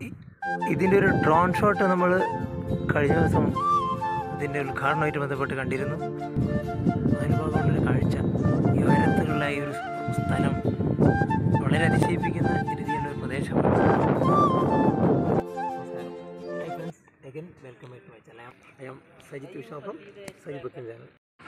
E- ഇതിൻ്റെ ഒരു drone shot നമ്മൾ കഴിഞ്ഞ ദിവസം ഇതിൻ്റെ ഉദ്ഘാടനമായിട്ട് ബന്ധപ്പെട്ട് കണ്ടിരുന്നു അതിന് ഭാഗമുള്ളൊരു കാഴ്ച ഈ ഉയരത്തിലുള്ള ഈ ഒരു സ്ഥലം വളരെ അതിശയിപ്പിക്കുന്ന രീതിയിലുള്ള ഒരു പ്രദേശമാണ് നമസ്കാരം hi friends again welcome back to my channel I am Sajith വിശ്വാസം സജിത് ബുക്കൻ ചാനൽ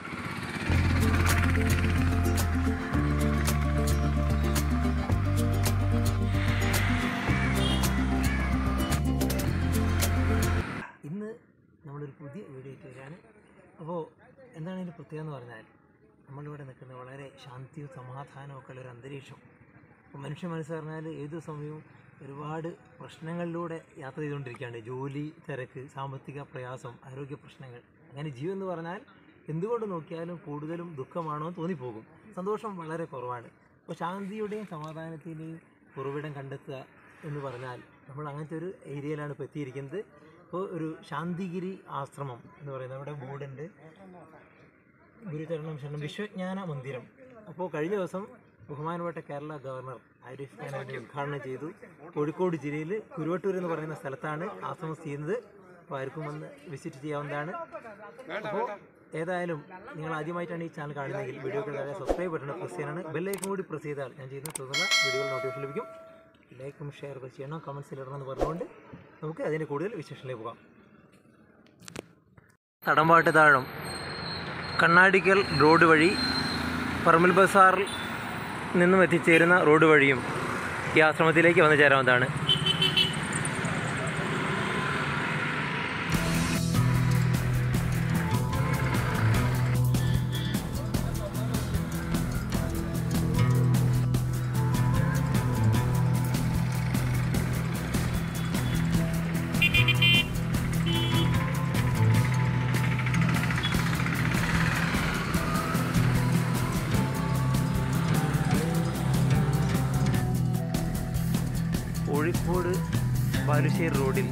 ഇന്ന് നമ്മളൊരു പുതിയ വീഡിയോ ആയിട്ട് വരികയാണ് അപ്പോൾ എന്താണ് ഇതിൻ്റെ പ്രത്യേകത എന്ന് പറഞ്ഞാൽ നമ്മളിവിടെ നിൽക്കുന്ന വളരെ ശാന്തിയും സമാധാനവും ഒക്കെ ഉള്ള ഒരു അന്തരീക്ഷം അപ്പോൾ മനുഷ്യ മനസ്സ് പറഞ്ഞാൽ ഏത് സമയവും ഒരുപാട് പ്രശ്നങ്ങളിലൂടെ യാത്ര ചെയ്തുകൊണ്ടിരിക്കുകയാണ് ജോലി തിരക്ക് സാമ്പത്തിക പ്രയാസം ആരോഗ്യ പ്രശ്നങ്ങൾ അങ്ങനെ ജീവൻ എന്ന് പറഞ്ഞാൽ എന്തുകൊണ്ട് നോക്കിയാലും കൂടുതലും ദുഃഖമാണോ എന്ന് തോന്നിപ്പോകും സന്തോഷം വളരെ കുറവാണ് അപ്പോൾ ശാന്തിയുടെയും സമാധാനത്തിൻ്റെയും ഉറവിടം കണ്ടെത്തുക എന്ന് പറഞ്ഞാൽ നമ്മൾ അങ്ങനത്തെ ഒരു ഏരിയയിലാണ് ഇപ്പോൾ എത്തിയിരിക്കുന്നത് ഇപ്പോൾ ഒരു ശാന്തിഗിരി ആശ്രമം എന്ന് പറയുന്നത് അവിടെ ബോർഡുണ്ട് ഗുരുചരണം ശരണം വിശ്വജ്ഞാന മന്ദിരം അപ്പോൾ കഴിഞ്ഞ ദിവസം ബഹുമാനപ്പെട്ട കേരള ഗവർണർ ആരിഫ് ഖാൻ അതിൻ്റെ ഉദ്ഘാടനം ചെയ്തു കോഴിക്കോട് ജില്ലയിൽ കുരുവട്ടൂർ എന്ന് പറയുന്ന സ്ഥലത്താണ് ആശ്രമം ചെയ്യുന്നത് അപ്പോൾ ആർക്കും വന്ന് വിസിറ്റ് ചെയ്യാവുന്നതാണ് അപ്പോൾ ഏതായാലും നിങ്ങൾ ആദ്യമായിട്ടാണ് ഈ ചാനൽ കാണുന്നതെങ്കിൽ വീഡിയോക്ക് താഴെ സബ്സ്ക്രൈബ് ബട്ടൺ പ്രസ് ചെയ്യാനാണ് ബെല്ലൈക്കും കൂടി പ്രസ് ചെയ്താൽ ഞാൻ ചെയ്യുന്ന തുടർന്നുള്ള വീഡിയോകൾ നോട്ടിഫിക്കേഷൻ ലഭിക്കും ലൈക്കും ഷെയർ ഒക്കെ ചെയ്യണം കമൻസിൽ ഇടണം എന്ന് പറഞ്ഞുകൊണ്ട് നമുക്ക് അതിൻ്റെ കൂടുതൽ വിശേഷങ്ങളിലേക്ക് പോകാം തടമ്പാട്ട് താഴം കണ്ണാടിക്കൽ റോഡ് വഴി പറമ്പിൽ ബസാറിൽ നിന്നും എത്തിച്ചേരുന്ന റോഡ് വഴിയും ഈ ആശ്രമത്തിലേക്ക് വന്നു ചേരാവുന്നതാണ് കോഴിക്കോട് ബാലുശ്ശേരി റോഡിൽ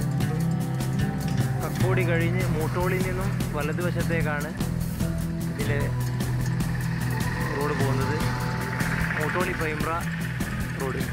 കക്കോടി കഴിഞ്ഞ് മൂട്ടോളിൽ നിന്നും വലതുവശത്തേക്കാണ് ഇതിലെ റോഡ് പോകുന്നത് മൂട്ടോളി പൈമ്പ്ര റോഡ്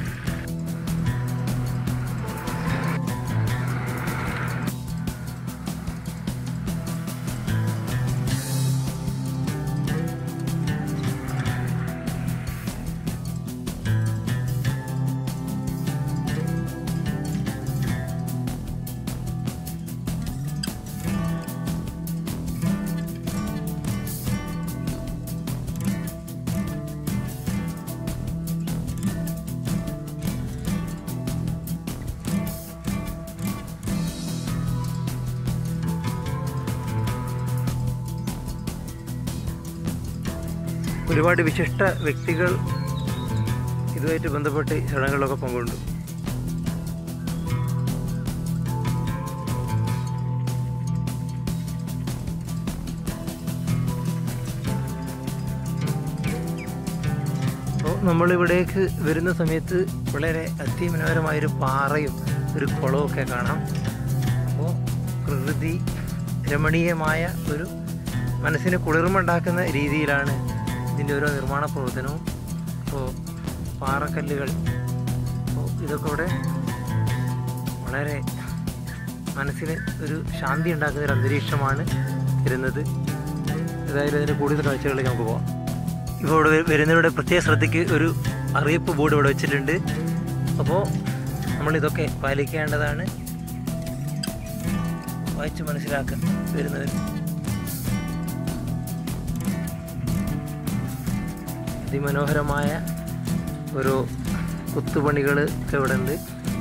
ഒരുപാട് വിശിഷ്ട വ്യക്തികൾ ഇതുമായിട്ട് ബന്ധപ്പെട്ട് ചടങ്ങുകളൊക്കെ പങ്കുകൊണ്ടു അപ്പോൾ നമ്മളിവിടേക്ക് വരുന്ന സമയത്ത് വളരെ അതിമനോഹരമായൊരു പാറയും ഒരു കുളമൊക്കെ കാണാം അപ്പോൾ പ്രകൃതി രമണീയമായ ഒരു മനസ്സിന് കുളിർമുണ്ടാക്കുന്ന രീതിയിലാണ് ഇതിൻ്റെ ഓരോ നിർമ്മാണ പ്രവർത്തനവും അപ്പോൾ പാറക്കല്ലുകൾ അപ്പോൾ ഇതൊക്കെ ഇവിടെ വളരെ മനസ്സിന് ഒരു ശാന്തി ഉണ്ടാക്കുന്ന ഒരു അന്തരീക്ഷമാണ് വരുന്നത് ഏതായാലും അതിൻ്റെ കൂടുതൽ കാഴ്ചകളിലേക്ക് നമുക്ക് പോകാം ഇപ്പോൾ ഇവിടെ വ- വരുന്നവരുടെ പ്രത്യേക ശ്രദ്ധയ്ക്ക് ഒരു അറിയിപ്പ് ബോർഡ് ഇവിടെ വെച്ചിട്ടുണ്ട് അപ്പോൾ നമ്മളിതൊക്കെ പാലിക്കേണ്ടതാണ് വായിച്ച് മനസ്സിലാക്കാൻ വരുന്നവർ അതിമനോഹരമായ ഓരോ കൊത്തുപണികൾ ഒക്കെ ഇവിടെ ഉണ്ട്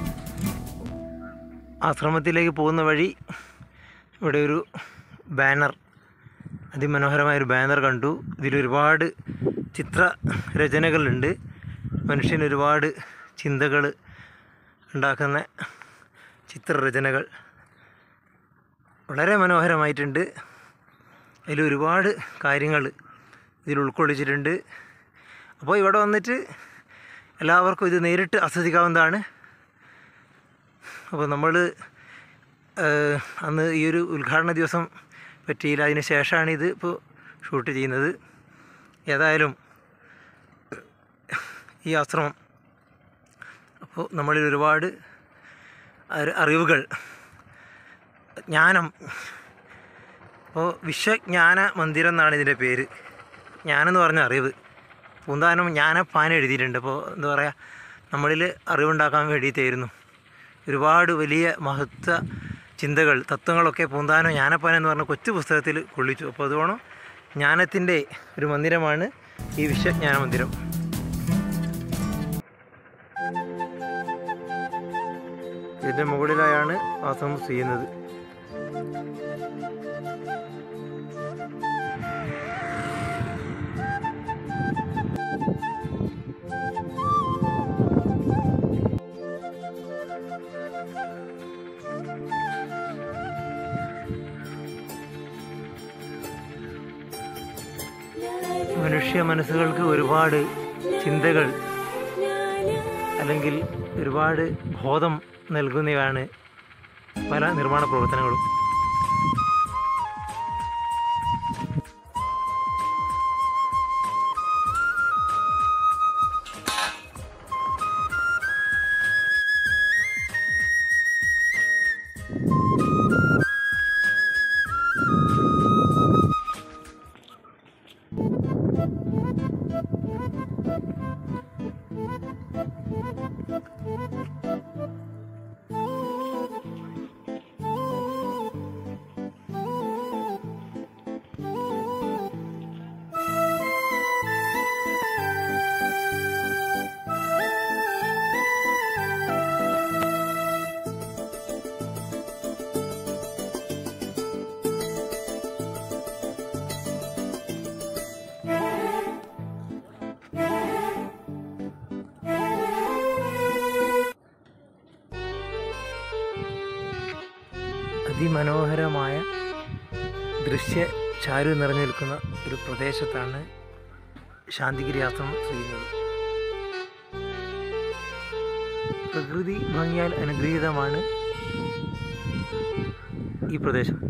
ആശ്രമത്തിലേക്ക് പോകുന്ന വഴി ഇവിടെ ഒരു ബാനർ അതിമനോഹരമായ ഒരു ബാനർ കണ്ടു ഇതിലൊരുപാട് ചിത്ര രചനകളുണ്ട് മനുഷ്യന് ഒരുപാട് ചിന്തകൾ ഉണ്ടാക്കുന്ന ചിത്രരചനകൾ വളരെ മനോഹരമായിട്ടുണ്ട് അതിൽ ഒരുപാട് കാര്യങ്ങൾ ഇതിൽ ഉൾക്കൊള്ളിച്ചിട്ടുണ്ട് അപ്പോൾ ഇവിടെ വന്നിട്ട് എല്ലാവർക്കും ഇത് നേരിട്ട് ആസ്വദിക്കാവുന്നതാണ് അപ്പോൾ നമ്മൾ അന്ന് ഈ ഒരു ഉദ്ഘാടന ദിവസം പറ്റിയില്ല അതിന് ശേഷമാണ് ഇത് ഇപ്പോൾ ഷൂട്ട് ചെയ്യുന്നത് ഏതായാലും ഈ ആശ്രമം അപ്പോൾ നമ്മളിൽ ഒരുപാട് അറി- അറിവുകൾ ജ്ഞാനം അപ്പോൾ വിശ്വജ്ഞാന മന്ദിരം എന്നാണ് ഇതിൻ്റെ പേര് ജ്ഞാനെന്ന് പറഞ്ഞ അറിവ് പൂന്താനം ജ്ഞാനപ്പാന എഴുതിയിട്ടുണ്ട് അപ്പോൾ എന്താ പറയുക നമ്മളിൽ അറിവുണ്ടാക്കാൻ വേണ്ടിയിട്ടായിരുന്നു ഒരുപാട് വലിയ മഹത്വ ചിന്തകൾ തത്വങ്ങളൊക്കെ പൂന്താനം ജ്ഞാനപ്പാന എന്ന് പറഞ്ഞ കൊച്ചു പുസ്തകത്തിൽ കൊള്ളിച്ചു അപ്പോൾ അതുകൊണ്ട് ജ്ഞാനത്തിൻ്റെ ഒരു മന്ദിരമാണ് ഈ വിശ്വജ്ഞാന മന്ദിരം ഇതിൻ്റെ മുകളിലായാണ് വാസം ചെയ്യുന്നത് മനുഷ്യ മനസ്സുകൾക്ക് ഒരുപാട് ചിന്തകൾ അല്ലെങ്കിൽ ഒരുപാട് ബോധം നൽകുന്നവയാണ് പല നിർമ്മാണ പ്രവർത്തനങ്ങളും അതിമനോഹരമായ ദൃശ്യ ചാരു നിറഞ്ഞു നിൽക്കുന്ന ഒരു പ്രദേശത്താണ് ശാന്തിഗിരി ആശ്രമം ചെയ്യുന്നത് പ്രകൃതി ഭംഗിയാൽ അനുഗ്രഹീതമാണ് ഈ പ്രദേശം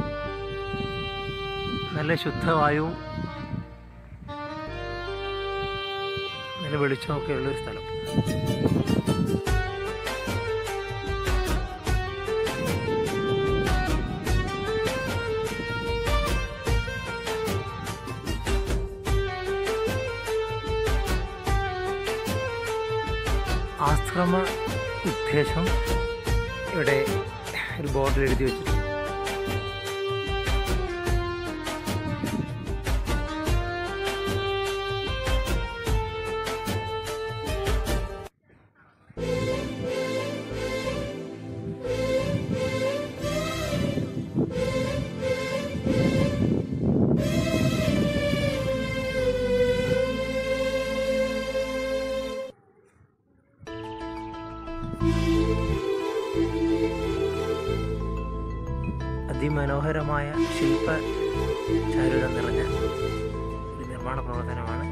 നല്ല ശുദ്ധവായുവും നല്ല വെളിച്ചമൊക്കെ ഉള്ളൊരു സ്ഥലം ആശ്രമ ഉദ്ദേശം ഇവിടെ ഒരു ബോർഡിൽ എഴുതി വെച്ചിട്ടുണ്ട് അതിമനോഹരമായ ശില്പ ചാരുത നിറഞ്ഞ ഒരു നിർമ്മാണ പ്രവർത്തനമാണ്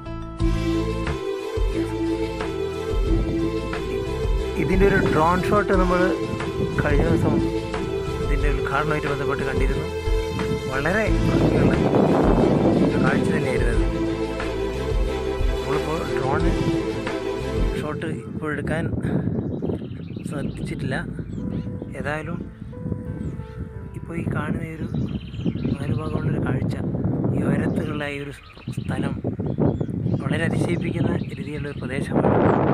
ഇതിൻ്റെ ഒരു ഡ്രോൺ ഷോട്ട് നമ്മൾ കഴിഞ്ഞ ദിവസം ഇതിൻ്റെ ഉദ്ഘാടനവുമായിട്ട് ബന്ധപ്പെട്ട് കണ്ടിരുന്നു വളരെ ഭംഗിയുള്ള ഒരു കാഴ്ച തന്നെയായിരുന്നു അത് നമ്മളിപ്പോൾ ഡ്രോൺ ഷോട്ട് ഇപ്പോൾ എടുക്കാൻ ശ്രദ്ധിച്ചിട്ടില്ല ഏതായാലും ഇപ്പോൾ ഈ കാണുന്ന ഈ ഒരു മനുഭാഗമുള്ളൊരു കാഴ്ച ഈ ഉയരത്തുള്ള ഈ ഒരു സ്ഥലം വളരെ അതിശയിപ്പിക്കുന്ന രീതിയിലുള്ള ഒരു പ്രദേശമാണ്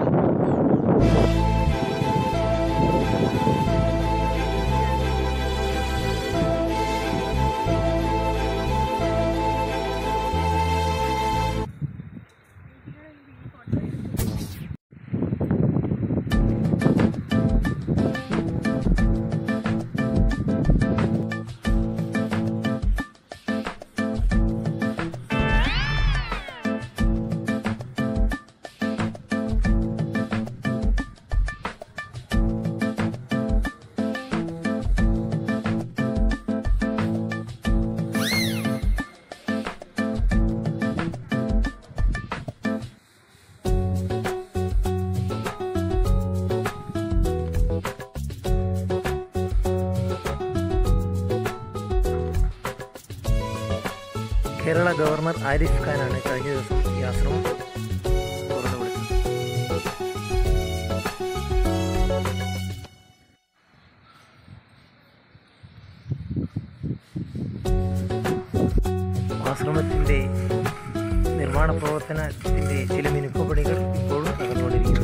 കേരള ഗവർണർ ആരിഫ് ഖാനാണ് കഴിഞ്ഞ ദിവസം ഈ ആശ്രമം തുറന്നു കൊടുത്തത് ആശ്രമത്തിൻ്റെ നിർമ്മാണ പ്രവർത്തനത്തിൻ്റെ ചില മിനുക്കുപണികൾ ഇപ്പോഴും നടന്നുകൊണ്ടിരിക്കുന്നു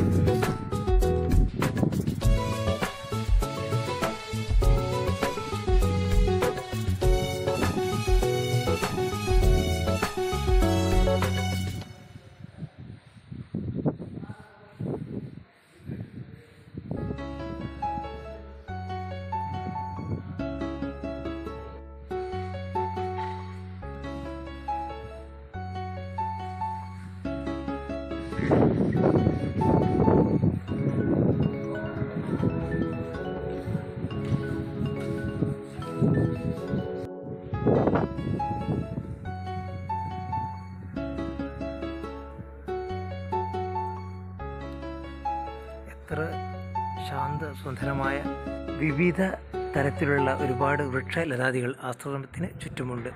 എത്ര ശാന്ത സുന്ദരമായ വിവിധ തരത്തിലുള്ള ഒരുപാട് വൃക്ഷലതാദികൾ ആശ്രമത്തിന് ചുറ്റുമുണ്ട്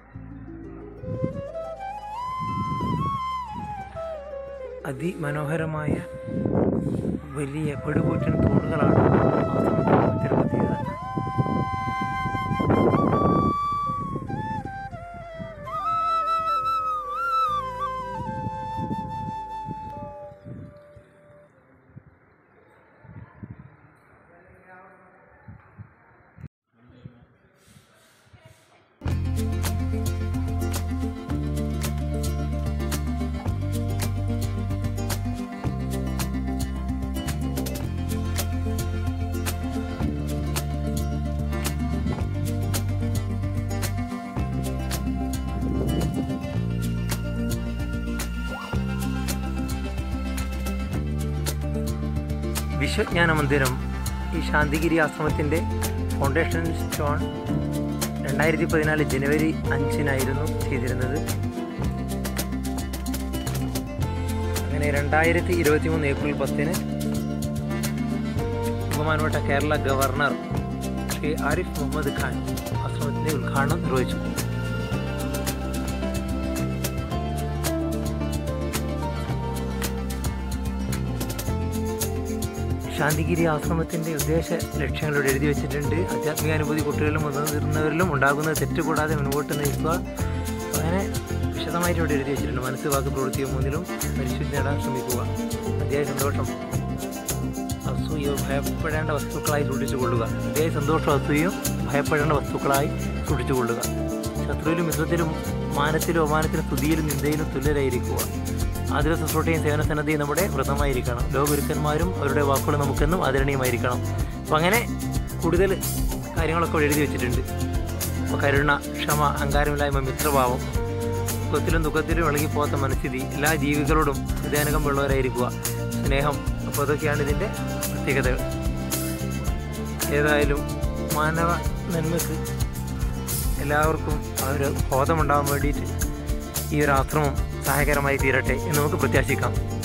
അതിമനോഹരമായ വലിയ പടുകൂറ്റൻ തൂണുകളാണ് ആശ്രമത്തിൻ്റെ മറ്റൊരു പ്രത്യേകത വിശ്വജ്ഞാന മന്ദിരം ഈ ശാന്തിഗിരി ആശ്രമത്തിൻ്റെ ഫൗണ്ടേഷൻ സ്റ്റോൺ രണ്ടായിരത്തി പതിനാല് ജനുവരി അഞ്ചിനായിരുന്നു ചെയ്തിരുന്നത് അങ്ങനെ രണ്ടായിരത്തി ഇരുപത്തി മൂന്ന് ഏപ്രിൽ പത്തിന് ബഹുമാനപ്പെട്ട കേരള ഗവർണർ ശ്രീ ആരിഫ് മുഹമ്മദ് ഖാൻ ആശ്രമത്തിൻ്റെ ഉദ്ഘാടനം നിർവഹിച്ചു ശാന്തിഗിരി ആശ്രമത്തിൻ്റെ ഉദ്ദേശ ലക്ഷ്യങ്ങളോട് എഴുതി വെച്ചിട്ടുണ്ട് ആധ്യാത്മിക അനുഭൂതി കുട്ടികളിലും മുതിർന്നവരിലും ഉണ്ടാകുന്ന തെറ്റ് കൂടാതെ മുൻപോട്ട് നയിക്കുക അങ്ങനെ വിശദമായിട്ട് ഇവിടെ എഴുതി വെച്ചിട്ടുണ്ട് മനസ്സ് വാക്ക് പ്രവൃത്തിയോ മൂന്നിലും പരിശുദ്ധി നേടാൻ ശ്രമിക്കുക അതിയായ സന്തോഷം അസൂയോ ഭയപ്പെടേണ്ട വസ്തുക്കളായി സൂക്ഷിച്ചു കൊള്ളുക അതിയായ സന്തോഷം അസൂയും ഭയപ്പെടേണ്ട വസ്തുക്കളായി സൂക്ഷിച്ചു കൊള്ളുക ശത്രുവിലും മിത്രത്തിലും മാനത്തിലും അപമാനത്തിലും സ്തുതിയിലും നിന്ദയിലും തുല്യരായിരിക്കുക ആതിര ശുശ്രൂഷയും സേവന സന്നദ്ധയും നമ്മുടെ വ്രതമായിരിക്കണം ലോകഗുരുക്കന്മാരും അവരുടെ വാക്കുകൾ നമുക്കെന്നും ആദരണീയമായിരിക്കണം അപ്പം അങ്ങനെ കൂടുതൽ കാര്യങ്ങളൊക്കെ ഇവിടെ എഴുതി വെച്ചിട്ടുണ്ട് അപ്പോൾ കരുണ ക്ഷമ അഹങ്കാരമില്ലായ്മ മിത്രഭാവം സുഖത്തിലും ദുഃഖത്തിലും ഇളകിപ്പോകാത്ത മനസ്ഥിതി എല്ലാ ജീവികളോടും ഹൃദയാനുകം ഉള്ളവരായിരിക്കുക സ്നേഹം അപ്പോൾ അതൊക്കെയാണ് ഇതിൻ്റെ പ്രത്യേകതകൾ ഏതായാലും മാനവ നന്മക്ക് എല്ലാവർക്കും ആ ഒരു ബോധമുണ്ടാകാൻ വേണ്ടിയിട്ട് ഈ ഒരു ആശ്രമം സഹായകരമായി തീരട്ടെ എന്ന് നമുക്ക് പ്രത്യാശിക്കാം